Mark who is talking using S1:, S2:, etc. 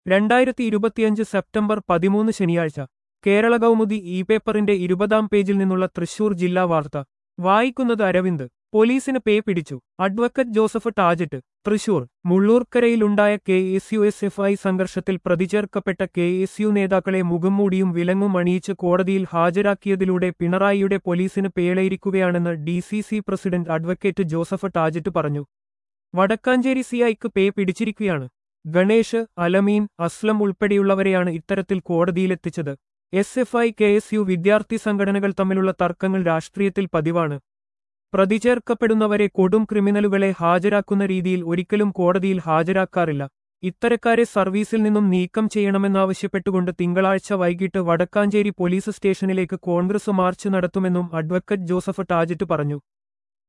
S1: രണ്ടായിരത്തി ഇരുപത്തിയഞ്ച് സെപ്റ്റംബർ പതിമൂന്ന് ശനിയാഴ്ച കേരള കൗമുദി ഇ പേപ്പറിന്റെ ഇരുപതാം പേജിൽ നിന്നുള്ള തൃശൂർ ജില്ലാ വാർത്ത വായിക്കുന്നത് അരവിന്ദ് പോലീസിന് പേ പിടിച്ചു അഡ്വക്കറ്റ് ജോസഫ് ടാജറ്റ് തൃശൂർ മുള്ളൂർക്കരയിലുണ്ടായ K S U S F I സംഘർഷത്തിൽ പ്രതിചേർക്കപ്പെട്ട കെ എസ് യു നേതാക്കളെ മുഖംമൂടിയും വിലങ്ങും അണിയിച്ച് കോടതിയിൽ ഹാജരാക്കിയതിലൂടെ പിണറായിയുടെ പോലീസിന് പേളയിരിക്കുകയാണെന്ന് D C C president advocate Joseph ടാജറ്റ് പറഞ്ഞു വടക്കാഞ്ചേരി സിഐക്ക് പേ പിടിച്ചിരിക്കുകയാണ് ഗണേഷ് അലമീൻ അസ്ലം ഉൾപ്പെടെയുള്ളവരെയാണ് ഇത്തരത്തിൽ കോടതിയിലെത്തിച്ചത് S F I K S U വിദ്യാർത്ഥി സംഘടനകൾ തമ്മിലുള്ള തർക്കങ്ങൾ രാഷ്ട്രീയത്തിൽ പതിവാണ് പ്രതിചേർക്കപ്പെടുന്നവരെ കൊടും ക്രിമിനലുകളെ ഹാജരാക്കുന്ന രീതിയിൽ ഒരിക്കലും കോടതിയിൽ ഹാജരാക്കാറില്ല ഇത്തരക്കാരെ സർവീസിൽ നിന്നും നീക്കം ചെയ്യണമെന്നാവശ്യപ്പെട്ടുകൊണ്ട് തിങ്കളാഴ്ച വൈകിട്ട് വടക്കാഞ്ചേരി പോലീസ് സ്റ്റേഷനിലേക്ക് കോൺഗ്രസ് മാർച്ച് നടത്തുമെന്നും അഡ്വക്കറ്റ് ജോസഫ് ടാജറ്റ് പറഞ്ഞു